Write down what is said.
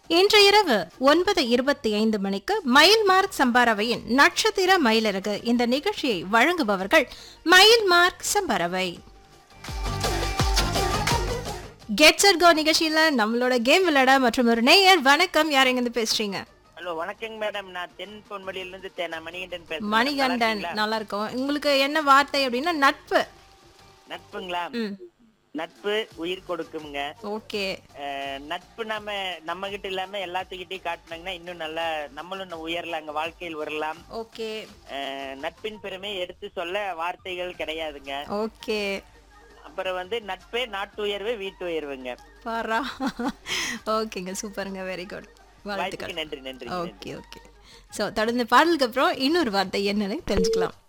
இன்று இரவு ஒன்பது இருபத்தி ஐந்து மணிக்கு மயில் மார்க் சம்பாரவையின் நட்சத்திர மயிலரகு இந்த நிகழ்ச்சியை வழங்குபவர்கள் மயில் மார்க் சம்பாரவை கெட் செட் கோ நிகழ்ச்சியில நம்மளோட கேம் விளையாட மற்றும் ஒரு நேயர் வணக்கம் யார் எங்க இருந்து பேசுறீங்க ஹலோ வணக்கங்க மேடம் நான் தென் பொன்மொழியில இருந்து தே- நான் மணிகண்டன் பேசுறேன் மணிகண்டன் நல்லா இருக்கும் உங்களுக்கு என்ன வார்த்தை அப்படின்னா நட்பு நட்புங்களா ம் நட்பு உயிர் கொடுக்குங்க ஓகே அஹ், நட்பு நாம நம்ம கிட்ட இல்லாம எல்லாத்துக்கிட்டையும் காட்டினாங்கன்னா இன்னும் நல்லா நம்மளும் இன்னும் உயரலாங்க வாழ்க்கையில் வரலாம் ஓகே அஹ், நட்பின் பெருமை எடுத்து சொல்ல வார்த்தைகள் கிடையாதுங்க ஓகே அப்புறம் வந்து நட்பே நாட்டு உயர்வு வீட்டு உயர்வுங்க பாரா ஓகேங்க சூப்பருங்க வெரி குட் வாழ்த்துக்கள் வாய்ப்புக்கு நன்றி நன்றி நன்றி ஓகே ஓகே ஸோ தொடர்ந்து பாடலுக்கு அப்புறம் இன்னொரு வார்த்தை என்னன்னு தெரிஞ்சுக்கலாம்